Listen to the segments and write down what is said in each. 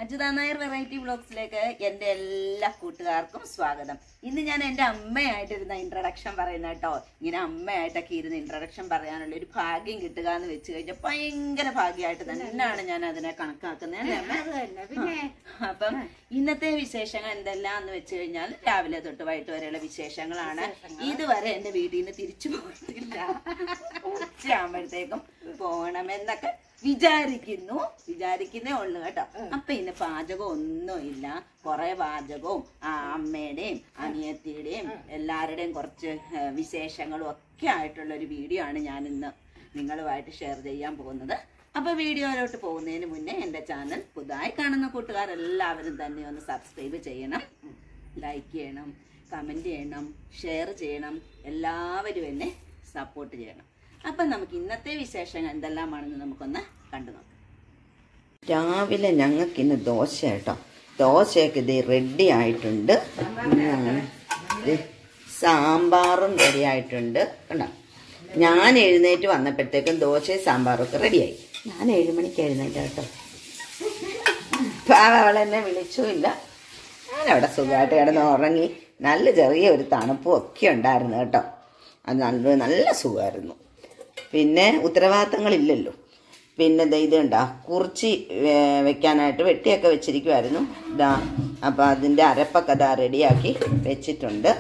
Ajitha Nair variety വ്ളോഗ്സിലേക്ക് എൻ്റെ എല്ലാ കൂട്ടുകാർക്കും സ്വാഗതം ഇന്ന് ഞാൻ എൻ്റെ അമ്മയായിട്ടിരുന്ന ഇൻട്രഡക്ഷൻ പറയുന്ന കേട്ടോ ഇങ്ങനെ അമ്മയായിട്ടൊക്കെ ഇരുന്ന് ഇൻട്രഡക്ഷൻ പറയാനുള്ള ഒരു ഭാഗ്യം കിട്ടുക എന്ന് വെച്ച് കഴിഞ്ഞാൽ ഭയങ്കര ഭാഗ്യമായിട്ട് തന്നെയാണ് ഞാൻ അതിനെ കണക്കാക്കുന്നത് അല്ലേ അമ്മ? അപ്പം ഇന്നത്തെ വിശേഷങ്ങൾ എന്തെല്ലാം എന്ന് വെച്ച് കഴിഞ്ഞാൽ രാവിലെ തൊട്ട് വൈകിട്ട് വരെയുള്ള വിശേഷങ്ങളാണ് ഇതുവരെ എന്റെ വീട്ടിൽ നിന്ന് തിരിച്ചു പോയിട്ടില്ല ഉച്ചയാകുമ്പോഴത്തേക്കും പോകണമെന്നൊക്കെ വിചാരിക്കുന്നു വിചാരിക്കുന്നേ ഉള്ളു കേട്ടോ അപ്പൊ ഇന്ന് പാചകം ഒന്നുമില്ല കുറെ പാചകവും ആ അമ്മയുടെയും അനിയത്തിയുടെയും എല്ലാവരുടെയും കുറച്ച് ഏഹ്, വിശേഷങ്ങളും ഒക്കെ ആയിട്ടുള്ള ഒരു വീഡിയോ ആണ് ഞാൻ ഇന്ന് നിങ്ങളുമായിട്ട് ഷെയർ ചെയ്യാൻ പോകുന്നത് അപ്പൊ വീഡിയോയിലോട്ട് പോകുന്നതിന് മുന്നേ എൻ്റെ ചാനൽ പുതുതായി കാണുന്ന കൂട്ടുകാരെല്ലാവരും തന്നെ ഒന്ന് സബ്സ്ക്രൈബ് ചെയ്യണം ലൈക്ക് ചെയ്യണം കമൻറ്റ് ചെയ്യണം ഷെയർ ചെയ്യണം എല്ലാവരും എന്നെ സപ്പോർട്ട് ചെയ്യണം അപ്പം നമുക്ക് ഇന്നത്തെ വിശേഷങ്ങൾ എന്തെല്ലാമാണെന്ന് നമുക്കൊന്ന് കണ്ടു നോക്കാം രാവിലെ ഞങ്ങൾക്ക് ഇന്ന് ദോശ കേട്ടോ ദോശയൊക്കെ ഇത് റെഡി ആയിട്ടുണ്ട് ഉം. ദേ, സാമ്പാറും റെഡി ആയിട്ടുണ്ട് കണ്ടോ ഞാൻ എഴുന്നേറ്റ് വന്നപ്പോഴത്തേക്കും ദോശയും സാമ്പാറും ഒക്കെ റെഡിയായി ഞാൻ ഏഴ് മണിക്ക് എഴുന്നേറ്റ കേട്ടോ പാവ അവൾ എന്നെ വിളിച്ചുമില്ല ഞാനവിടെ സുഖമായിട്ട് കിടന്ന് ഉറങ്ങി നല്ല ചെറിയ ഒരു തണുപ്പും ഒക്കെ ഉണ്ടായിരുന്നു കേട്ടോ അത് നല്ല നല്ല സുഖമായിരുന്നു പിന്നെ ഉത്തരവാദിത്തങ്ങളില്ലല്ലോ പിന്നെ ദേ ഇത് കണ്ടാ കുറിച്ചി വേ- വെക്കാനായിട്ട് വെട്ടിയൊക്കെ വെച്ചിരിക്കുമായിരുന്നു ഇതാ അപ്പം അതിൻ്റെ അരപ്പൊക്കെ അതാ റെഡിയാക്കി വെച്ചിട്ടുണ്ട്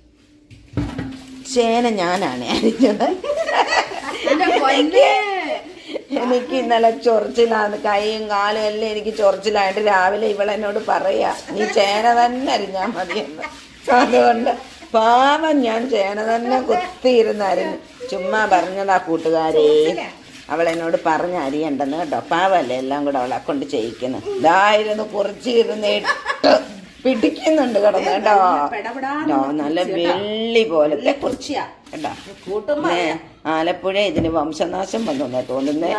ചേന ഞാനാണ് അരിഞ്ഞത് എനിക്ക് ഇന്നലെ ചൊറിച്ചിലാണ് കൈയും കാലും എല്ലാം എനിക്ക് ചൊറിച്ചിലായിട്ട് രാവിലെ ഇവളെന്നോട് പറയാ നീ ചേന തന്നെ അരിഞ്ഞാ മതിയെന്ന് അതുകൊണ്ട് പാവം ഞാൻ ചേന തന്നെ കുത്തിയിരുന്ന് അരിഞ്ഞു ചുമ്മാ പറഞ്ഞതാ കൂട്ടുകാരേ അവൾ എന്നോട് പറഞ്ഞ അരിയണ്ടെന്ന് കേട്ടോ പാവല്ലേ എല്ലാം കൂടെ അവളെ കൊണ്ട് ചെയ്യിക്കുന്നു ഇതായിരുന്നു കുറിച്ചിരുന്ന് ഇട്ട് പിടിക്കുന്നുണ്ട് കിടന്ന് കേട്ടോ ആ, നല്ല വെള്ളി പോലത്തെ കുറിച്ചിയാ കേട്ടോ ഏ, ആലപ്പുഴ ഇതിന് വംശനാശം വന്നു തോന്നുന്നേ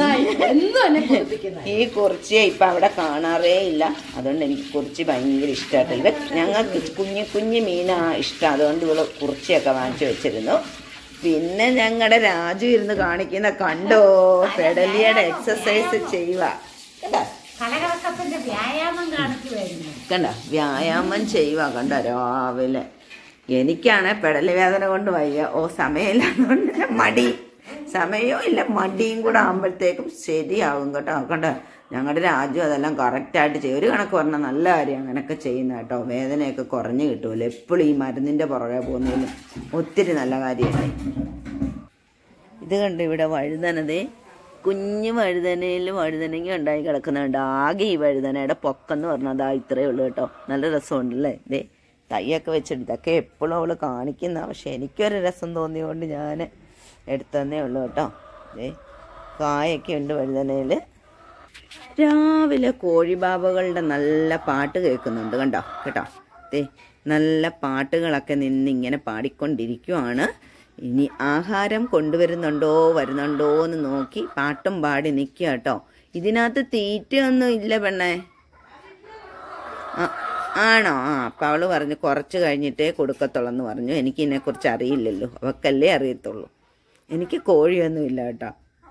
ഈ കുറിച്ചിയെ ഇപ്പൊ അവിടെ കാണാറേ ഇല്ല അതുകൊണ്ട് എനിക്ക് കുറിച്ചി ഭയങ്കര ഇഷ്ടമായിട്ട് ഇവ ഞങ്ങൾക്ക് കുഞ്ഞു കുഞ്ഞു മീനാ ഇഷ്ടം അതുകൊണ്ട് ഇവള് കുറിച്ചിയൊക്കെ വാങ്ങിച്ചു വെച്ചിരുന്നു പിന്നെ ഞങ്ങളുടെ രാജു ഇരുന്ന് കാണിക്കുന്ന കണ്ടോ പെടലിയുടെ എക്സസൈസ് ചെയ്യുക കണ്ടോ കലകലക്കത്തിന്റെ വ്യായാമം കാണിക്കുമായിരുന്നു കണ്ട വ്യായാമം ചെയ്യുക കണ്ട രാവിലെ എനിക്കാണ് പെടല് വേദന കൊണ്ട് വയ്യ ഓ സമയമില്ലാതുകൊണ്ട് ഞാൻ മടി സമയവും ഇല്ല മടിയും കൂടെ ആകുമ്പോഴത്തേക്കും ശരിയാകും കേട്ടോ കണ്ട ഞങ്ങളുടെ രാജു അതെല്ലാം കറക്റ്റായിട്ട് ചെയ്യും ഒരു കണക്ക് പറഞ്ഞാൽ നല്ല കാര്യം അങ്ങനെയൊക്കെ ചെയ്യുന്ന കേട്ടോ വേദനയൊക്കെ കുറഞ്ഞു കിട്ടുമല്ലോ എപ്പോഴും ഈ മരുന്നിൻ്റെ പുറകെ പോകുന്നതിലും ഒത്തിരി നല്ല കാര്യമല്ലേ ഇത് കണ്ട് ഇവിടെ വഴുതനതേ കുഞ്ഞു വഴുതനയിൽ വഴുതനങ്ങ ഉണ്ടായി കിടക്കുന്നുണ്ട് ആകെ ഈ വഴുതനയുടെ പൊക്കെന്ന് പറഞ്ഞാൽ അതാ ഇത്രയേ ഉള്ളൂ കേട്ടോ നല്ല രസമുണ്ടല്ലേ ദേ തൈയൊക്കെ വെച്ചിട്ട് ഇതൊക്കെ എപ്പോഴും അവള് കാണിക്കുന്ന പക്ഷെ എനിക്കൊരു രസം തോന്നിയതുകൊണ്ട് ഞാൻ എടുത്തന്നേ ഉള്ളൂ കേട്ടോ ദേ കായൊക്കെ ഉണ്ട് വഴുതനയിൽ രാവിലെ കോഴിബാബകളുടെ നല്ല പാട്ട് കേൾക്കുന്നുണ്ട് കണ്ടോ കേട്ടോ ദേ നല്ല പാട്ടുകളൊക്കെ നിന്ന് ഇങ്ങനെ പാടിക്കൊണ്ടിരിക്കുവാണ് ഇനി ആഹാരം കൊണ്ടുവരുന്നുണ്ടോ വരുന്നുണ്ടോ എന്ന് നോക്കി പാട്ടും പാടി നിൽക്കുക കേട്ടോ ഇതിനകത്ത് തീറ്റയൊന്നും ഇല്ല പെണ്ണേ ആ, ആണോ ആ അപ്പം അവള് പറഞ്ഞു കുറച്ച് കഴിഞ്ഞിട്ടേ കൊടുക്കത്തുള്ളെന്ന് പറഞ്ഞു എനിക്ക് ഇതിനെക്കുറിച്ച് അറിയില്ലല്ലോ അവക്കല്ലേ അറിയത്തുള്ളൂ എനിക്ക് കോഴിയൊന്നും ഇല്ല കേട്ടോ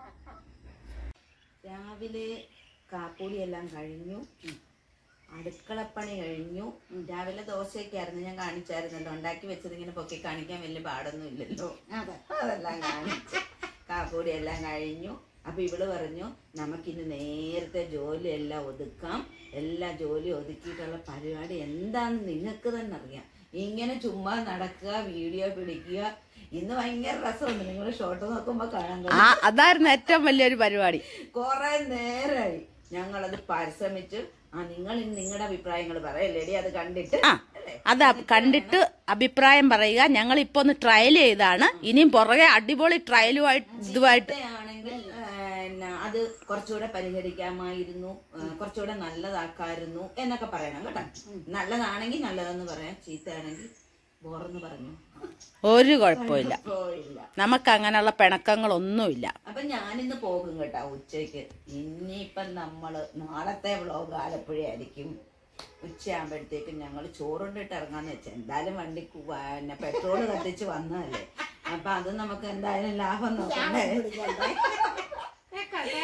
രാവിലെ കാപ്പൂടിയെല്ലാം കഴിഞ്ഞു അടുക്കളപ്പണി കഴിഞ്ഞു രാവിലെ ദോശയൊക്കെ ആയിരുന്നു ഞാൻ കാണിച്ചായിരുന്നല്ലോ ഉണ്ടാക്കി വെച്ചത് ഇങ്ങനെ പൊക്കി കാണിക്കാൻ വലിയ പാടൊന്നും ഇല്ലല്ലോ അതെല്ലാം കാണിച്ചു കാപ്പൂടി എല്ലാം കഴിഞ്ഞു അപ്പൊ ഇവള് പറഞ്ഞു നമുക്കിന്ന് നേരത്തെ ജോലിയെല്ലാം ഒതുക്കാം എല്ലാ ജോലി ഒതുക്കിയിട്ടുള്ള പരിപാടി എന്താന്ന് നിങ്ങൾക്ക് തന്നെ അറിയാം ഇങ്ങനെ ചുമ്മാ നടക്കുക വീഡിയോ പിടിക്കുക ഇന്ന് ഭയങ്കര രസമുണ്ട് നിങ്ങൾ ഷോട്ട് നോക്കുമ്പോ കാണാൻ കഴിയും. ആ അതായിരുന്നു ഏറ്റവും വലിയൊരു പരിപാടി കുറെ നേരമായി ഞങ്ങളത് പരിശ്രമിച്ചു ആ നിങ്ങൾ നിങ്ങളുടെ അഭിപ്രായങ്ങൾ പറയല്ലേടി അത് കണ്ടിട്ട് ആ അത് കണ്ടിട്ട് അഭിപ്രായം പറയുക ഞങ്ങൾ ഇപ്പൊ ഒന്ന് ട്രയൽ ചെയ്താണ് ഇനിയും പുറകെ അടിപൊളി ട്രയലുമായിട്ട് ഇതുമായിട്ട് ആണെങ്കിൽ അത് കുറച്ചുകൂടെ പരിഹരിക്കാമായിരുന്നു ആ, കുറച്ചുകൂടെ നല്ലതാക്കായിരുന്നു എന്നൊക്കെ പറയണം കേട്ടോ നല്ലതാണെങ്കിൽ നല്ലതെന്ന് പറയാം ചീത്തയാണെങ്കിൽ ബോറെന്ന് പറഞ്ഞു ഒരു കുഴപ്പമില്ല പോയില്ല നമുക്ക് അങ്ങനെയുള്ള പിണക്കങ്ങളൊന്നുമില്ല അപ്പൊ ഞാനിന്ന് പോകും കേട്ടോ ഉച്ചയ്ക്ക് ഇനിയിപ്പം നമ്മള് നാളത്തെ വ്ളോഗ് ആലപ്പുഴയായിരിക്കും ഉച്ചയാകുമ്പോഴത്തേക്കും ഞങ്ങൾ ചോറുണ്ടിട്ട് ഇറങ്ങാന്ന് വെച്ചാൽ എന്തായാലും വണ്ടി കു- പിന്നെ പെട്രോൾ കത്തിച്ച് വന്നതല്ലേ അപ്പൊ അത് നമുക്ക് എന്തായാലും ലാഭം നോക്കണ്ടേ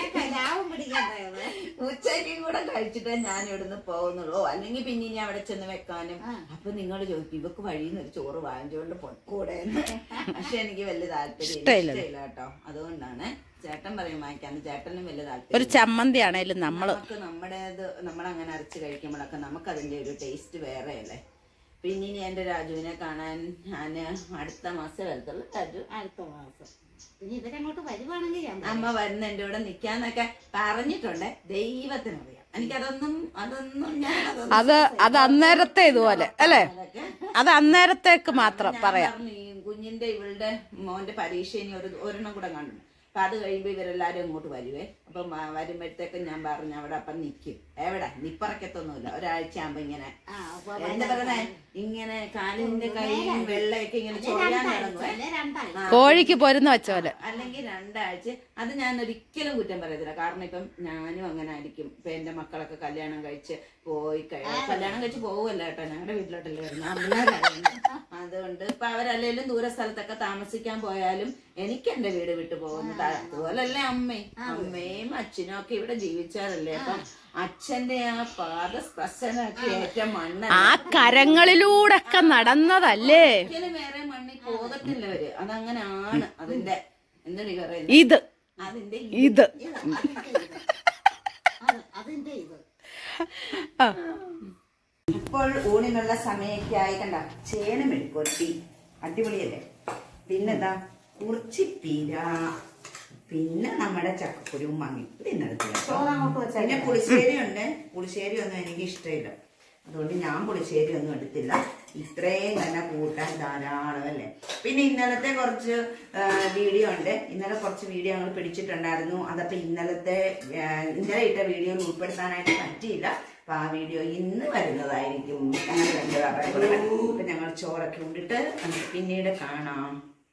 പാവം പിടിക്കണ്ടത് ഉച്ചയ്ക്കും കൂടെ കഴിച്ചിട്ടേ ഞാൻ ഇവിടുന്ന് പോകുന്നുള്ളൂ അല്ലെങ്കിൽ പിന്നെ ഇനി അവിടെ ചെന്ന് വെക്കാനും അപ്പൊ നിങ്ങൾ ചോദിക്കും ഇവക്ക് വഴിയിൽ നിന്ന് ഒരു ചോറ് വാങ്ങിച്ചുകൊണ്ട് പൊക്കൂടെ എന്ന് പക്ഷെ എനിക്ക് വലിയ താല്പര്യം ഇഷ്ടമില്ല. ഇഷ്ടമില്ല കേട്ടോ അതുകൊണ്ടാണ് ചേട്ടൻ പറയും വാങ്ങിക്കാന്ന് ചേട്ടനും വലിയ ഒരു താല്പര്യം ചമ്മന്തി ആണേലും നമ്മള് നമുക്ക് നമ്മുടേത് നമ്മളങ്ങനെ അരച്ച് കഴിക്കുമ്പോഴൊക്കെ നമുക്ക് അതിന്റെ ഒരു ടേസ്റ്റ് വേറെ അല്ലേ പിന്നെ ഇനി എന്റെ രാജുവിനെ കാണാൻ ഞാൻ അടുത്ത മാസം വരത്തുള്ളൂ രാജു അടുത്ത മാസം പിന്നെ ഇവരങ്ങോട്ട് വരുവാണെങ്കിൽ ഞാൻ വരാം. അമ്മ വരുന്ന എന്റെ കൂടെ നിക്കാന്നൊക്കെ പറഞ്ഞിട്ടുണ്ട് ദൈവത്തിനറിയാം എനിക്കതൊന്നും അതൊന്നും ഞാൻ അതൊന്നും അത് അത് അന്നേരത്തെ ഇതുപോലെ അല്ലേ അതൊക്കെ അത് അന്നേരത്തേക്ക് മാത്രം ഞാൻ പറയാം പറഞ്ഞു, ഈ കുഞ്ഞിന്റെ ഇവളുടെ മോന്റെ പരീക്ഷ ഇനി ഒരു ഒരെണ്ണം കൂടെ കണ്ടു അപ്പൊ അത് കഴിയുമ്പോ ഇവരെല്ലാരും ഇങ്ങോട്ട് വരുവേ അപ്പൊ മ- വരുമ്പഴത്തേക്കും ഞാൻ പറഞ്ഞു അവിടെ അപ്പം നിക്കും എവിടെ നിപ്പറക്കത്തൊന്നുമില്ല ഒരാഴ്ച ആകുമ്പോ ഇങ്ങനെ ആ, അപ്പൊ എന്താ പറയുന്നേ ഇങ്ങനെ കാലിന്റെ കൈയും വെള്ളയൊക്കെ ഇങ്ങനെ ചൊറിയാൻ തുടങ്ങുവേ അല്ലേ രണ്ടാഴ്ച കോഴിക്ക് പൊരുന്ന് വെച്ച പോലെ അല്ലെങ്കിൽ രണ്ടാഴ്ച അത് ഞാൻ ഒരിക്കലും കുറ്റം പറയത്തില്ല കാരണം ഇപ്പം ഞാനും അങ്ങനെ ആയിരിക്കും ഇപ്പൊ എന്റെ മക്കളൊക്കെ കല്യാണം കഴിച്ച് പോയി കഴി- കല്യാണം കഴിച്ച് പോവുമല്ല കേട്ടോ ഞങ്ങളുടെ വീട്ടിലോട്ടല്ലേ വരുന്നത് അമ്മേരായിരുന്നു അതുകൊണ്ട് ഇപ്പൊ അവരല്ലേലും ദൂര സ്ഥലത്തൊക്കെ താമസിക്കാൻ പോയാലും എനിക്ക് എന്റെ വീട് വിട്ടു പോകുന്നത് അതുപോലല്ലേ അമ്മയും അമ്മയും അച്ഛനും ഒക്കെ ഇവിടെ ജീവിച്ചാറല്ലേ അപ്പം അച്ഛന്റെ ആ പാദസ്പർശനമൊക്കെ ഏറ്റ മണ്ണ ആ കരങ്ങളിലൂടെ ഒക്കെ നടന്നതല്ലേ ഒരിക്കലും വേറെ മണ്ണിൽ പോകത്തില്ല അവര് അതങ്ങനെ ആണ് അതിന്റെ എന്താണ് ഈ പറയുന്നത് ഇത് അതിന്റെ ഇത് അത് അതിന്റെ ഇത് ആ, ഇപ്പോൾ ഊണിനുള്ള സമയമൊക്കെ ആയി കണ്ട ചേന മെഴുക്കുരട്ടി അടിപൊളിയല്ലേ പിന്നെന്താ കുറിച്ചിപ്പീര പിന്നെ നമ്മുടെ ചക്കക്കുരുവും വാങ്ങി ഇത് ഇന്നെടുത്തില്ല ചോറങ്ങോട്ട് വെച്ചാൽ പിന്നെ പുളിശ്ശേരി ഉണ്ട് പുളിശ്ശേരി ഒന്നും എനിക്ക് ഇഷ്ടമില്ല അതുകൊണ്ട് ഞാൻ പുളിശ്ശേരി ഒന്നും എടുത്തില്ല ഇത്രയും തന്നെ കൂട്ടാൻ ധാരാളം അല്ലേ പിന്നെ ഇന്നലത്തെ കുറച്ച് ആ, വീഡിയോ ഉണ്ട് ഇന്നലെ കുറച്ച് വീഡിയോ ഞങ്ങൾ പിടിച്ചിട്ടുണ്ടായിരുന്നു അതപ്പോ ഇന്നലത്തെ ആ, ഇന്നലെ ഇട്ട വീഡിയോയിൽ ഉൾപ്പെടുത്താനായിട്ട് പറ്റിയില്ല അപ്പൊ ആ വീഡിയോ ഇന്ന് വരുന്നതായിരിക്കും ഞങ്ങൾ രണ്ടുപേരുടെ കൂടെ. അപ്പൊ ഞങ്ങൾ ചോറൊക്കെ ഉണ്ടിട്ട് നമുക്ക് പിന്നീട് കാണാം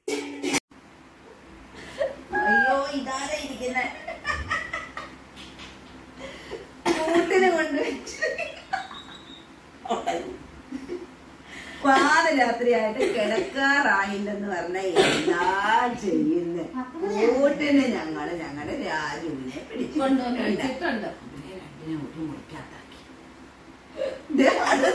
അയ്യോ ഇതാരാ ഇരിക്കുന്നെ കൂട്ടിന് കൊണ്ടുവച്ച് പാതിരാത്രിയായിട്ട് കിടക്കാറായില്ലെന്ന് പറഞ്ഞ എന്താ ചെയ്യുന്ന കൂട്ടിന് ഞങ്ങള് ഞങ്ങളുടെ രാജുവിനെ പിടിച്ചുകൊണ്ടുവന്നിട്ടുണ്ട് രണ്ടിനെ ഒരു മുറിക്കാത്താക്കി ദേ അത്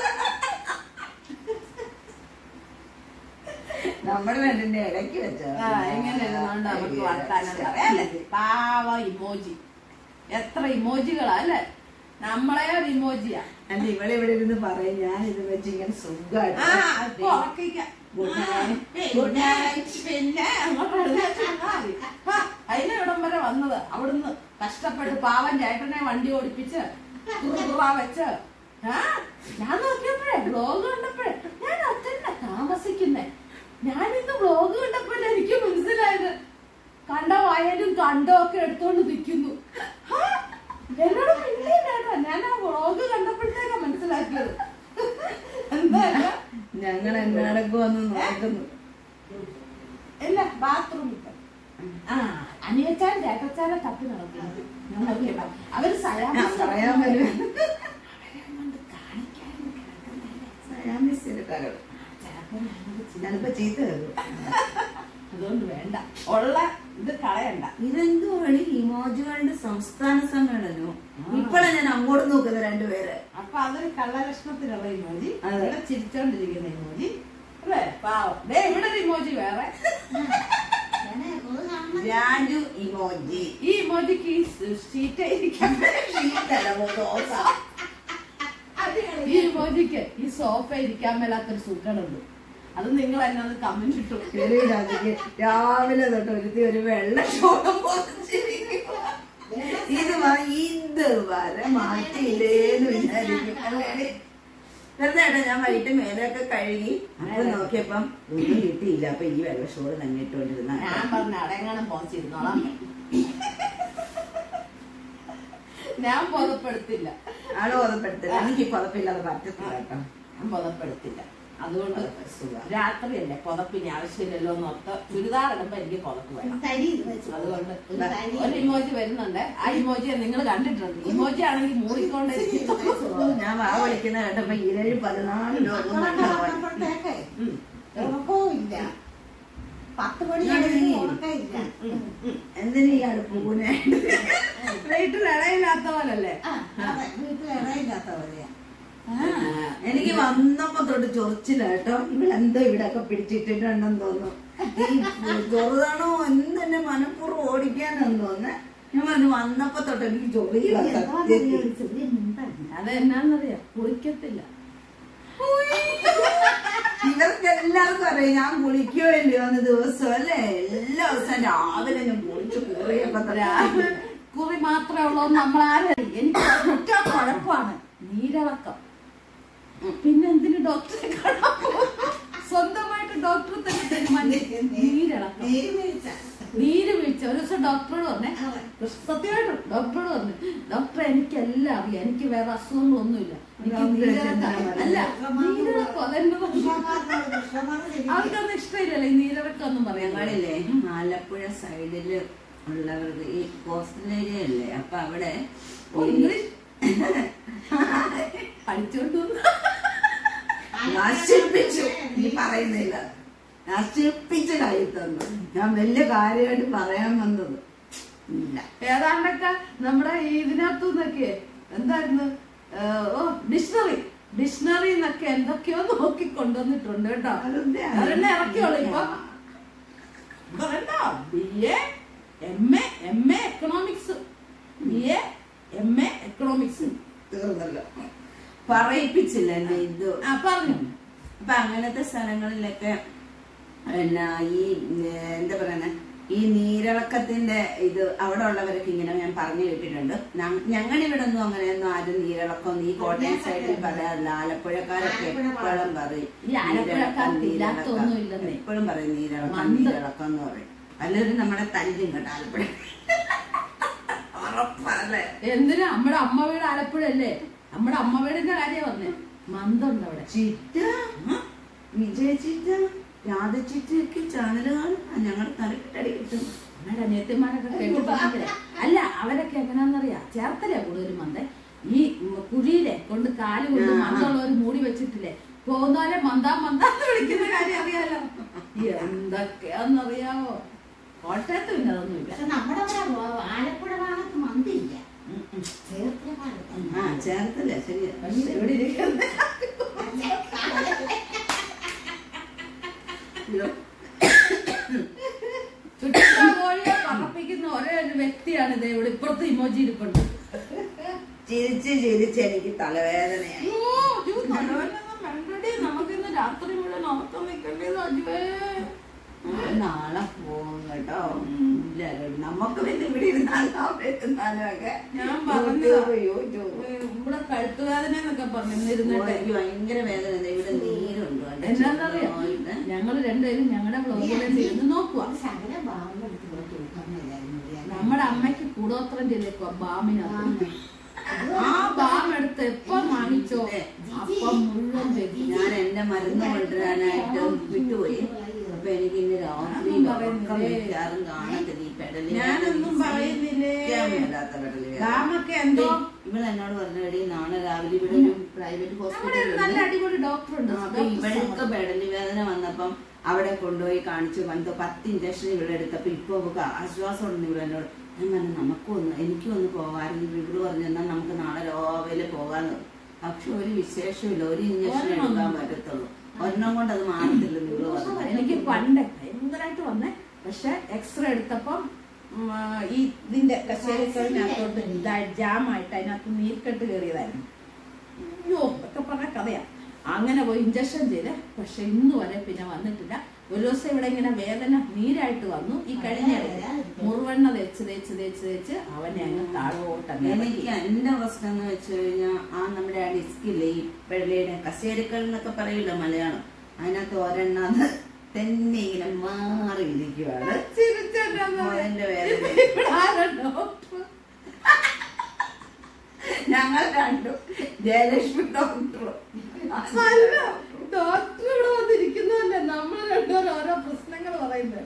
നമ്മൾ രണ്ടിന്റെ ഇടയ്ക്ക് വെച്ചോ ഇങ്ങനെ ഇരുന്നോണ്ട് നമുക്ക് വർത്താനം പറയാല്ലേ പാവ ഇമോജി എത്ര ഇമോജികളാ അല്ലേ നമ്മളെ ഒരു ഇമോജിയാ അല്ല ഇവിടെ ഇവിടെ ഇരുന്ന് പറയും ഞാൻ ഇത് വെച്ച് ഇങ്ങനെ സുഖമായിട്ട് Good night. ഗുഡ് നൈറ്റ് പിന്നെ അങ്ങോട്ട് എഴുന്നേറ്റ് നിന്നാ മതി. ഹാ, അതിനെ ഇവിടം വരെ വന്നത് അവിടുന്ന് കഷ്ടപ്പെട്ട് പാവൻ ചേട്ടനെ വണ്ടി ഓടിപ്പിച്ച് കുറുകുറാ വെച്ച് ആ, ഞാൻ നോക്കിയപ്പോഴേ ബ്ലോഗ് കണ്ടപ്പോഴേ ഞാൻ അത്തന്നെ താമസിക്കുന്നേ ഞാനിന്ന് ബ്ലോഗ് കണ്ടപ്പോഴേ എനിക്ക് മനസ്സിലായത് കണ്ട വയലും കണ്ടോ ഒക്കെ എടുത്തോണ്ട് നിൽക്കുന്നു ഹാ, എന്നോട് മിണ്ടിയില്ല കേട്ടോ ഞാൻ ആ ബ്ലോഗ് കണ്ടപ്പോഴത്തേക്കാ മനസ്സിലാക്കിയത് എന്താ ഞങ്ങൾ എന്നാടൊക്കെ വന്ന് നോക്കുന്നു ഇല്ല ബാത്റൂമിൽ ആ അനിയച്ചാൻ ചേട്ടച്ചാനെ തപ്പി നടക്കുന്നത് ഞാൻ നോക്കിയപ്പോ അവര് സയാം ഞാൻ പറയാൻ വരും ചിലപ്പോ ചീത്ത കേൾക്കും അതുകൊണ്ട് വേണ്ട ഉള്ള ഇത് കളയണ്ട ഇതെന്തുവാണ് ഇമോജികളുടെ സംസ്ഥാന സമ്മേളനോ ഇപ്പഴാണ് ഞാൻ അങ്ങോട്ട് നോക്കുന്നത് രണ്ടുപേരെ അപ്പൊ അതൊരു കള്ളലക്ഷണത്തിനുള്ള ഇമോജി അതെ. ഇവിടെ ചിരിച്ചോണ്ടിരിക്കുന്ന ഇമോജി അല്ലേ പാവം ദേ ഇവിടെ ഒരു ഇമോജി വേറെ ഞാനേ ഇത് കാണണം രാജു ഇമോജി ഈ ഇമോജിക്ക് ഈ സീറ്റ് ഇരിക്കാൻ ഈ ഇമോജിക്ക് ഈ സോഫ ഇരിക്കാൻ മേലാത്തൊരു സുഖമുണ്ട് അത് നിങ്ങൾ എന്നെ ഒന്ന് കമന്റ് ഇട്ടു ശരി രാജുക്ക് രാവിലെ തൊട്ട് ഒരുത്തി ഒരു വെള്ള ചോളം പൊതിച്ചിരിക്കും ഇത് വ- ഇത് വരെ മാറ്റിയില്ലേന്ന് വിചാരിക്കും അല്ലേ? വെറുതെ ഏട്ടാ ഞാൻ വൈകിട്ട് മേലൊക്കെ കഴുകി അപ്പൊ നോക്കിയപ്പം ഒന്നും കിട്ടിയില്ല അപ്പൊ ഈ വെള്ള ഷോള് തന്നെ ഇട്ടോണ്ടിരുന്ന ഞാൻ പറഞ്ഞ അടയങ്ങാനും പോച്ചിരുന്നോളാം ഞാൻ ബോധപ്പെടുത്തില്ല ആള് ബോധപ്പെടുത്തില്ല എനിക്ക് പുതപ്പില്ലാതെ പറ്റത്തില്ല കേട്ടോ ഞാൻ ബോധപ്പെടുത്തില്ല അതുകൊണ്ട് സുഖം. രാത്രിയല്ലേ പുതപ്പിന് ആവശ്യമില്ലല്ലോ എന്ന് ഓർത്ത് ചുരിദാർ ഇടുമ്പോ എനിക്ക് പുതപ്പ് വേണം തരി ഇത് വെച്ച് അതുകൊണ്ട് ഒരു തരി ഒരു ഇമോജി വരുന്നുണ്ട് ആ ഇമോജിയെ നിങ്ങൾ കണ്ടിട്ടുണ്ട് ഇമോജി ആണെങ്കിൽ മൂടിക്കൊണ്ടേ ഞാൻ വാ വിളിക്കുന്ന കേട്ടപ്പോ ഇരഴ് പതിനാല് രൂപ മക്കളെ കാണുമ്പോഴത്തേക്കേ ഉറക്കവും ഇല്ല പത്ത് മണിയാണെങ്കിൽ ഉറക്കമില്ല എന്തിനീ അടുപ്പൂനെ വീട്ടിൽ ഇടയില്ലാത്ത പോലല്ലേ ആ, അതെ, വീട്ടിൽ ഇടയില്ലാത്ത പോലെയാ എനിക്ക് വന്നപ്പോ തൊട്ട് ചൊറിച്ചില്ല കേട്ടോ ഇവളെന്തോ ഇവിടെയൊക്കെ പിടിച്ചിട്ടിട്ടുണ്ടെന്ന് തോന്നുന്നു ഈ ചെറുതാണോ എന്തെന്നെ മനഃപൂർവ്വം ഓടിക്കാനെന്ന് തോന്നുന്നേ ഞാൻ പറഞ്ഞു വന്നപ്പോ തൊട്ട് എനിക്ക് ചൊറിയില്ല സത്യത്തിൽ. അത് എന്നാന്നറിയാം കുളിക്കത്തില്ല ഇവർക്ക് എല്ലാവർക്കും അറിയാം ഞാൻ കുളിക്കോ ഇല്ലയോ അന്ന് ദിവസം അല്ലേ എല്ലാ ദിവസവും രാവിലെ ഞാൻ കുളിച്ച് കുറിയൊക്കെ രാവിലെ കുറി മാത്രമേ ഉള്ളൂ നമ്മളാരും എനിക്ക് ഒറ്റ കുഴപ്പമാണ് നീരിളക്കം പിന്നെ എന്തിന് ഡോക്ടറെ കാണാൻ പോകും? സ്വന്തമായിട്ട് ഡോക്ടർ തന്നെ തീരുമാനിക്കും നീരിളക്കം നീര് വീഴ്ച ഒരു ദിവസം ഡോക്ടറോട് പറഞ്ഞേ സത്യമായിട്ടും ഡോക്ടറോട് പറഞ്ഞു ഡോക്ടർ എനിക്കെല്ലാം അറിയാം എനിക്ക് വേറെ അസുഖങ്ങളൊന്നുമില്ല എനിക്ക് ഡോക്ടറെ നീരിളക്കം ചെന്നാ അല്ല നീരിളക്കം അതെന്നെ പറഞ്ഞു അവർക്കൊന്നും ഇഷ്ടമില്ലല്ലോ ഈ നീരിളക്കം ഒന്നും പറയാൻ ഞങ്ങളില്ലേ ആലപ്പുഴ സൈഡില് ഉള്ളവർക്ക് ഈ കോസ്റ്റൽ ഏരിയ അല്ലേ അപ്പൊ അവിടെ ഓ, ഇംഗ്ലീഷ് പഠിച്ചോണ്ട് വന്നു. നശിപ്പിച്ചു നീ പറയുന്നില്ല നശിപ്പിച്ച് കൈ തന്നു ഞാൻ വലിയ കാര്യമായിട്ട് പറയാൻ വന്നത് ഇല്ല ഏതാണ്ടൊക്കെ നമ്മുടെ ഈ ഇതിനകത്തു നിന്നൊക്കെ എന്തായിരുന്നു ഏ, ഓ ഡിക്ഷണറി ഡിക്ഷണറി എന്നൊക്കെ എന്തൊക്കെയോ നോക്കി കൊണ്ടുവന്നിട്ടുണ്ട് കേട്ടോ അതെന്താ? അതെന്നെ ഇറക്കിയോളൂ ഇപ്പൊ B A M A M A economics B A M A economics തീർന്നല്ലോ പറയിപ്പിച്ചില്ല എന്നെ ഇത് ആ പറഞ്ഞു അപ്പൊ അങ്ങനത്തെ സ്ഥലങ്ങളിലൊക്കെ പിന്നെ ഈ ഏ, എന്താ പറയുന്നത് ഈ നീരിളക്കത്തിന്റെ ഇത് അവിടെ ഉള്ളവരൊക്കെ ഇങ്ങനെ ഞാൻ പറഞ്ഞു കേട്ടിട്ടുണ്ട് ഞങ്ങളിവിടെ ഒന്നും അങ്ങനെയൊന്നും ആരും നീരിളക്കം ഈ കോട്ടയം സൈഡിൽ പറയാറില്ല ആലപ്പുഴക്കാരൊക്കെ എപ്പോഴും പറയും ഈ ആലപ്പുഴക്കാർക്ക് ഇല്ലാത്തൊന്നും ഇല്ലെന്നേ. എപ്പോഴും പറയും നീരിളക്കം മന്ത്. നീരിളക്കം എന്ന് പറയും പലരും നമ്മളെ തല്ലും കേട്ടോ ആലപ്പുഴ ഉറപ്പല്ലേ എന്തിനാ നമ്മുടെ അമ്മ വീട് ആലപ്പുഴ അല്ലേ നമ്മുടെ അമ്മ വീടിന്റെ കാര്യം പറഞ്ഞേ മന്തുണ്ട് അവിടെ ചിറ്റ വിജയ ചിറ്റ രാധ ചിറ്റയൊക്കെ ചാനല് കാണും ഞങ്ങൾ തലക്കിട്ടടി കിട്ടും നമ്മുടെ അനിയത്തിമാരൊക്കെ കേട്ടിട്ടുണ്ടെങ്കിലേ അല്ല അവരൊക്കെ എങ്ങനെയാന്നറിയാ ചേർത്തലയാ കൂടുതലും മന്ദേ ഈ ഉം കുഴിയിലെ കൊണ്ട് കാല് കൊണ്ട് ആ, ആ. മന്ദുള്ളവർ മൂടി വെച്ചിട്ടില്ലേ പോകുന്നവരെ മന്ദാ മന്ദാന്ന് വിളിക്കുന്ന കാര്യം അറിയാലോ എന്തൊക്കെയാന്നറിയാവോ കോട്ടയത്ത് പിന്നെ അതൊന്നുമില്ല പക്ഷെ നമ്മുടെ അവിടെ ആലപ്പുഴ ഭാഗത്ത് മന്തില്ല ചേർത്തല ഭാഗത്ത് ആ ചേർത്തല്ലേ ശരിയാ പക്ഷെ ഇവിടെ ഇരിക്കുന്ന ചുറ്റാ കോഴിയെ പറപ്പിക്കുന്ന ഒരേ ഒരു വ്യക്തിയാണ് ഇത് ഇവിടെ ഇപ്പുറത്ത് ഇമോജി ഇരിപ്പുണ്ട് ചിരിച്ച് ചിരിച്ച് എനിക്ക് തലവേദനയായി അയ്യോ, അയ്യോ, തലവേദനയൊന്നും വേണ്ടടി. നമുക്കിന്ന് രാത്രി മുഴുവൻ ഉറക്കം നിൽക്കേണ്ടത് അജുവേ ഞാൻ നാളെ പോകും കേട്ടോ ഇല്ല നമുക്ക് പിന്നെ ഇവിടെ ഇരുന്നാലോ ഇരുന്നാലും ഒക്കെ ഞാൻ പറഞ്ഞതാ. യൂട്യൂബ് യൂട്യൂബ് ഇവിടെ കഴുത്തുവേദന എന്നൊക്കെ പറഞ്ഞു ഇന്നിരുന്നിട്ട് എനിക്ക് ഭയങ്കര വേദന ദേ ഇവിടെ നീരുണ്ട് കണ്ടോ? എന്നാന്നറിയോ ചെറുതായിട്ട്. ഞങ്ങൾ രണ്ടുപേരും ഞങ്ങളുടെ വ്ളോഗിലും ഇരുന്ന് നോക്കുക ഒരു ശകല ഭാവം എടുത്ത് ഇവിടെ തൂക്കമില്ലായിരുന്നു നമ്മുടെ അമ്മയ്ക്ക് കൂടോത്രം ചെല്ലിക്കോ ബാമിനകത്ത് ആ ബാം എടുത്ത് എപ്പോ വാങ്ങിച്ചോ അപ്പം മുഴുവൻ ചെല്ലി ഞാൻ എന്റെ മരുന്ന് കൊണ്ടുവരാനായിട്ട് വിട്ടുപോയി അപ്പൊ എനിക്ക് ഇന്ന് രാത്രി ഞാനൊന്നും ഉറക്കം പറയുന്നില്ലേ. മിക്കവാറും കാണത്തില്ല ഈ പെടലി ഞാനൊന്നും പറയുന്നില്ലേ. മേലാത്ത പെടലി വേദന. ബാമൊക്കെ എന്തോ ഇവൾ എന്നോട് പറഞ്ഞടി നാളെ രാവിലെ ഇവിടെ ഒരു പ്രൈവറ്റ് നമ്മുടെ ഒരു നല്ല ഹോസ്പിറ്റൽ അടിപൊളി ഡോക്ടർ ഉണ്ട് അപ്പൊ ഇവൾക്ക് പെടലി വേദന വന്നപ്പം അവിടെ കൊണ്ടുപോയി കാണിച്ചു എന്തോ പത്ത് ഇഞ്ചക്ഷൻ ഇവിടെ എടുത്തപ്പോ ഇപ്പൊ അവൾക്ക് ആശ്വാസം ഉണ്ട് ഇവിടെ എന്നോട് ഞാൻ പറഞ്ഞു നമുക്കൊന്ന് എനിക്കും ഒന്ന് പോകാമായിരുന്നു ഇവള് പറഞ്ഞു എന്നാൽ നമുക്ക് നാളെ രാവിലെ പോകാന്ന് പറഞ്ഞു. പക്ഷെ ഒരു വിശേഷമില്ല ഒരു ഇഞ്ചക്ഷൻ ഒരെണ്ണം എടുക്കാൻ പറ്റത്തുള്ളൂ ഒരെണ്ണം കൊണ്ട് അത് മാറത്തില്ലെന്ന് ഇവള് പറഞ്ഞു എനിക്ക് പണ്ട് ഭയങ്കരമായിട്ട് വന്നേ പക്ഷെ എക്സ്റേ എടുത്തപ്പം ഉം, ആ, ഈ ഇതിന്റെ കശേരിക്കലിനകത്തോട്ട് ഇതായി ജാമായിട്ട് അതിനകത്ത് നീർക്കെട്ട് കയറിയതായിരുന്നു അയ്യോ ഒക്കെ പറഞ്ഞ കഥയാ അങ്ങനെ പോയി ഇഞ്ചക്ഷൻ ചെയ്ത് പക്ഷെ ഇന്ന് വരെ പിന്നെ വന്നിട്ടില്ല ഒരു ദിവസം ഇവിടെ ഇങ്ങനെ വേദന നീരായിട്ട് വന്നു ഈ കഴിഞ്ഞ മുറിവെണ്ണ തേച്ച് തേച്ച് തേച്ച് തേച്ച് അവനെ അങ്ങ് താഴോട്ട് അങ്ങ് എനിക്ക് ഇറക്കി. എന്റെ പ്രശ്നം എന്ന് വെച്ച് കഴിഞ്ഞാൽ ആ നമ്മുടെ ആ ഡിസ്കില്ലേ ഈ പെടലിയുടെ കസേരക്കൾ എന്നൊക്കെ പറയില്ല മലയാളം അതിനകത്ത് ഒരെണ്ണം അത് തന്നെ ഇങ്ങനെ മാറിയിരിക്കുവാണ് ചിരിച്ചെന്നെ അന്ന് അതിന്റെ വേദന ഇവിടെ ആരാ ഡോക്ടർ ഞങ്ങൾ കണ്ടു ജയലക്ഷ്മി ഡോക്ടർ അല്ല ഡോക്ടർ ഇവിടെ വന്നിരിക്കുന്നതല്ലേ നമ്മൾ രണ്ടുപേരും ഓരോ പ്രശ്നങ്ങൾ പറയുന്നത്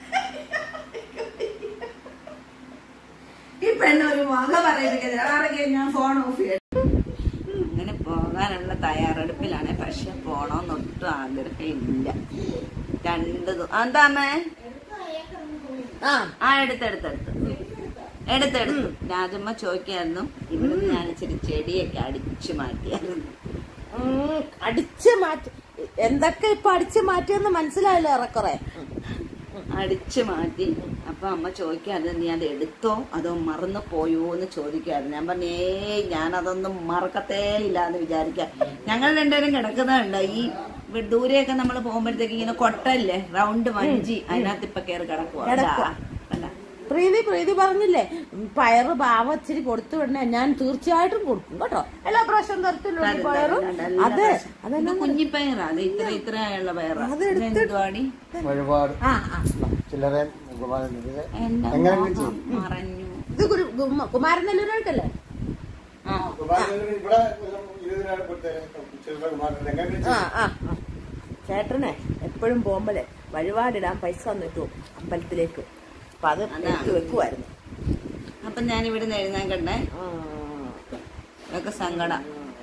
ഈ പെണ്ണ് ഒരു വക പറയുന്നത് ആരൊക്കെ ഞാൻ ഫോൺ ഓഫ് ചെയ്തു അങ്ങനെ പോകാനുള്ള തയ്യാറെടുപ്പിലാണ് പക്ഷെ പോണോന്നൊട്ടും ആഗ്രഹമില്ല രണ്ട് ദു- ആ, എന്താ അമ്മേ ആ ആ എടുത്തെടുത്തെടുത്ത് എടുത്തെടുത്തു രാജമ്മ ചോദിക്കായിരുന്നു ഇവിടുന്ന് ഞാൻ ഇച്ചിരി ചെടിയൊക്കെ അടിച്ചു മാറ്റിയായിരുന്നു ഉം, അടിച്ച് മാറ്റി എന്തൊക്കെ ഇപ്പൊ അടിച്ച് മാറ്റിയെന്ന് മനസ്സിലായല്ലോ ഏറെക്കുറെ അടിച്ചു മാറ്റി അപ്പൊ അമ്മ ചോദിക്കാതെ നീ അത് എടുത്തോ അതോ മറന്നു പോയോ എന്ന് ചോദിക്കായിരുന്നു ഞാൻ പറഞ്ഞേ ഞാൻ അതൊന്നും മറക്കത്തേ ഇല്ല എന്ന് വിചാരിക്കാം ഞങ്ങൾ രണ്ടുപേരും കിടക്കുന്നുണ്ട് ഈ വി- ദൂരെയൊക്കെ നമ്മൾ പോകുമ്പോഴത്തേക്ക് ഇങ്ങനെ കൊട്ടല്ലേ റൗണ്ട് വഞ്ചി അതിനകത്ത് ഇപ്പൊ കയറി കിടക്കുവാ കിടക്കുവാ. കണ്ടാ? പ്രീതി പ്രീതി പറഞ്ഞില്ലേ ഉം, പയറ് ബാവ ഇച്ചിരി കൊടുത്തു വിടണേ ഞാൻ തീർച്ചയായിട്ടും കൊടുക്കും കേട്ടോ എല്ലാ പ്രാവശ്യം തരത്തിലുള്ള തരും, പയറും തരും, തരും. അത് ഇത് അതെല്ലാം കുഞ്ഞിപ്പയറാ അത് ഇത്ര ഇത്രയുള്ള പയറാ അത് എടുത്തിട്ട് എന്തുവാടി ഒരുപാട് ആ ആ ചില്ലറ ഉപകാരം ചെയ്ത് എന്റെ എങ്ങനെ മോഹം മറഞ്ഞു ഇത് ഗുരു കുമ- കുമാരൻ നെല്ലൂരായിട്ടല്ലേ ആ ഇവിടെ ഇരുപതിനായിരം കൊടുത്തേരെ ചില്ലറ കുമാരൻ എങ്ങനെ ആ ആ ആ. ചേട്ടനെ എപ്പോഴും പോകുമ്പോഴേ വഴിപാടിടാൻ പൈസ തന്നിട്ടു അമ്പലത്തിലേക്ക് അപ്പൊ അത് അതാ. എടുത്ത് വെക്കുമായിരുന്നു അപ്പൊ ഞാൻ ഇവിടെ നിന്ന് എഴുന്നേക്കണ്ടേ ആ. ഇതൊക്കെ സങ്കടം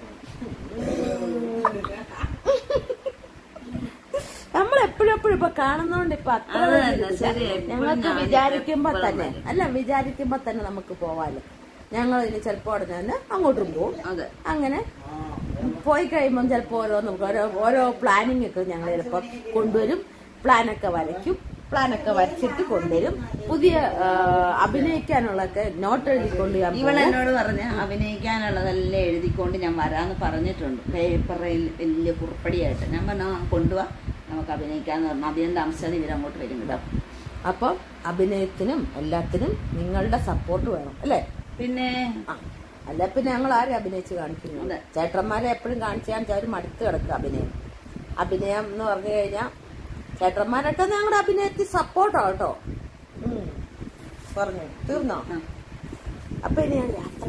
നമ്മൾ എപ്പോഴും എപ്പോഴും ഇപ്പൊ കാണുന്നോണ്ട് ഇപ്പൊ അത്ര അത് തന്നെ, വലിയൊരിതില്ല. ശരി. എപ്പോഴും ഞങ്ങൾക്ക് ഞാൻ വിചാരിക്കുമ്പോ എപ്പോഴും തന്നെ വരും. അല്ല വിചാരിക്കുമ്പോ തന്നെ നമുക്ക് പോവാലോ ഞങ്ങൾ ഇനി ചിലപ്പോ അവിടെ നിന്ന് അങ്ങോട്ടും പോകും അതെ അങ്ങനെ പോയി കഴിയുമ്പോൾ ചിലപ്പോൾ ഓരോ നമുക്ക് ഓരോ ഓരോ പ്ലാനിങ് ഒക്കെ ഞങ്ങൾ ചിലപ്പോൾ കൊണ്ടുവരും പ്ലാനൊക്കെ വരയ്ക്കും പ്ലാനൊക്കെ വരച്ചിട്ട് കൊണ്ടുവരും പുതിയ ആ, അഭിനയിക്കാനുള്ളതൊക്കെ നോട്ട് എഴുതിക്കൊണ്ട് ഞാൻ ഇവൾ പോകും. എന്നോട് പറഞ്ഞ അഭിനയിക്കാനുള്ളതെല്ലാം എഴുതിക്കൊണ്ട് ഞാൻ വരാന്ന് പറഞ്ഞിട്ടുണ്ട് പേപ്പറിൽ വലിയ കുറിപ്പടിയായിട്ട് ഞാൻ പറഞ്ഞു "ആ, കൊണ്ടുവാ നമുക്ക് അഭിനയിക്കാന്ന് പറഞ്ഞു അധികം താമസിച്ചാൽ ഇവരങ്ങോട്ട് വരും കേട്ടോ അപ്പം അഭിനയത്തിനും എല്ലാത്തിനും നിങ്ങളുടെ സപ്പോർട്ട് വേണം അല്ലേ പിന്നെ ആ അല്ല പിന്നെ ഞങ്ങൾ ആരും അഭിനയിച്ച് കാണിക്കുന്നു അതെ. ചേട്ടന്മാരെ എപ്പോഴും കാണിച്ചു കാണിച്ചാൽ അവർ മടുത്ത് കിടക്കുക അഭിനയം അഭിനയം എന്ന് പറഞ്ഞു കഴിഞ്ഞാൽ ചേട്ടന്മാരൊക്കെ ഞങ്ങളുടെ അഭിനയത്തിൽ സപ്പോർട്ടോ കേട്ടോ ഉം. പറഞ്ഞു തീർന്നോ ആ. അപ്പൊ ഇനി ഞാൻ യാത്ര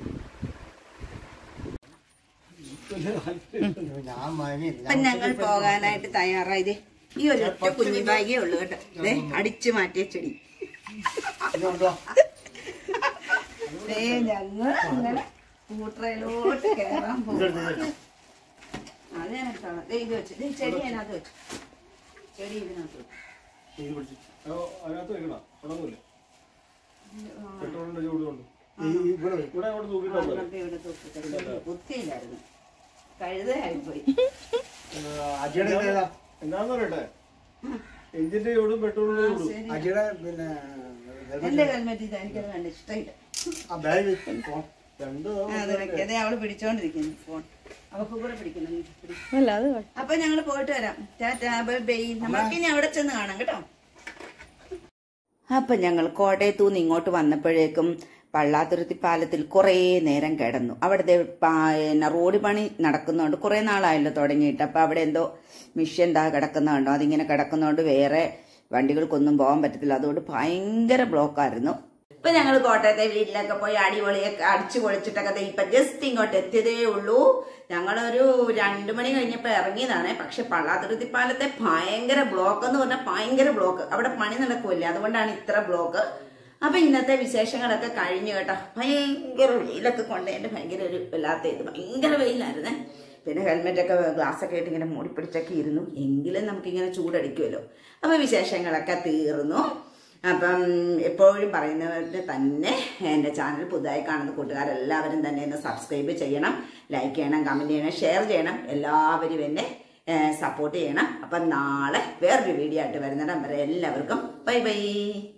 ഞാൻ മകനില്ല ഇപ്പൊ ഞങ്ങൾ പോകാനായിട്ട് തയ്യാറായത് ഈ ഒരു ഒറ്റ കുഞ്ഞു ബാഗേ ഉള്ളൂ കേട്ടോ ദേ അടിച്ചു മാറ്റിയ ചെടി ദേ ഞങ്ങൾ അങ്ങനെ കൂട്ടറയിലോട്ട് കേറാൻ പോകും അത് ഞാൻ എടുത്തോളാം ദേ ഇത് വെച്ച് ദേ ചെടി അതിനകത്ത് വെച്ചു ചെടി ഇതിനകത്ത് വെച്ചു അതിനകത്ത് വെക്കണോ തുടങ്ങൂല്ലേ പെട്രോളിന്റെ ചൂട് കൊണ്ട് ഈ ഇവിടെ ഇവിടെ അവിടെ തൂക്കിട്ടോ അതൊക്കെ ഇവിടെ തൂക്കിട്ട് ബുദ്ധിയില്ലായിരുന്നു കഴുതയായിപ്പോയി അജിയുടെ ഏതാ എന്താന്ന് പറയട്ടെ എഞ്ചിന്റെ ചൂടും പെട്രോളിന്റെ ചൂടും ശരി അജിയുടെ പിന്നെ എന്റെ ഹെൽമെറ്റ് ഇത് എനിക്കത് കണ്ട് ഇഷ്ടമില്ല ആ ബാഗ് രണ്ട് ആ, അത് വെക്കാതെ അവള് പിടിച്ചോണ്ടിരിക്കുന്നു ഫോൺ അവക്ക് കൂടെ പിടിക്കുന്നു നീ പിടി. അല്ല അത് അപ്പൊ ഞങ്ങള് പോയിട്ട് വരാം ടാറ്റാ ബൈ ബൈ നമ്മൾക്ക് ഇനി അവിടെ ചെന്ന് കാണാം കേട്ടോ അപ്പൊ ഞങ്ങൾ കോട്ടയത്തു നിന്ന് ഇങ്ങോട്ട് വന്നപ്പോഴേക്കും പള്ളാത്തുരുത്തി പാലത്തിൽ കുറേ നേരം കിടന്നു അവിടുത്തെ പിന്നെ റോഡ് പണി നടക്കുന്നുണ്ട് കുറേ നാളായല്ലോ തുടങ്ങിയിട്ട് അപ്പൊ അവിടെ എന്തോ മിഷ്യൻ ദാ കിടക്കുന്നുണ്ടോ അതിങ്ങനെ കിടക്കുന്നതുകൊണ്ട് വേറെ വണ്ടികൾക്കൊന്നും പോകാൻ പറ്റത്തില്ല അതുകൊണ്ട് ഭയങ്കര ബ്ലോക്കായിരുന്നു ഇപ്പൊ ഞങ്ങൾ കോട്ടയത്തെ വീട്ടിലൊക്കെ പോയി അടിപൊളിയൊക്കെ അടിച്ചു പൊളിച്ചിട്ടൊക്കെ ദേ ഇപ്പൊ ജസ്റ്റ് ഇങ്ങോട്ട് എത്തിയതേ ഉള്ളൂ ഞങ്ങളൊരു രണ്ടു മണി കഴിഞ്ഞപ്പോ ഇറങ്ങിയതാണ് പക്ഷെ പള്ളാത്തുരുത്തി പാലത്തെ ഭയങ്കര ബ്ലോക്ക് എന്ന് പറഞ്ഞാൽ ഭയങ്കര ബ്ലോക്ക് അവിടെ പണി നടക്കുമല്ലേ അതുകൊണ്ടാണ് ഇത്ര ബ്ലോക്ക് അപ്പൊ ഇന്നത്തെ വിശേഷങ്ങളൊക്കെ കഴിഞ്ഞു കേട്ടോ ഭയങ്കര വെയിലൊക്കെ കൊണ്ട് എന്റെ ഭയങ്കര ഒരു വല്ലാത്ത ഇത് ഭയങ്കര വെയിലായിരുന്നേ പിന്നെ ഹെൽമെറ്റ് ഒക്കെ ഗ്ലാസ് ഒക്കെ ആയിട്ട് ഇങ്ങനെ മൂടിപ്പിടിച്ചൊക്കെ ഇരുന്നു എങ്കിലും നമുക്കിങ്ങനെ ചൂടടിക്കുമല്ലോ അപ്പൊ വിശേഷങ്ങളൊക്കെ തീർന്നു അപ്പം എപ്പോഴും പറയുന്നവരുടെ തന്നെ എൻ്റെ ചാനൽ പുതുതായി കാണുന്ന കൂട്ടുകാരെല്ലാവരും തന്നെ എന്നെ സബ്സ്ക്രൈബ് ചെയ്യണം ലൈക്ക് ചെയ്യണം കമൻറ്റ് ചെയ്യണം ഷെയർ ചെയ്യണം എല്ലാവരും എന്നെ സപ്പോർട്ട് ചെയ്യണം അപ്പം നാളെ വേറൊരു വീഡിയോ ആയിട്ട് വരുന്നിടം വരെ എല്ലാവർക്കും ബൈ ബൈ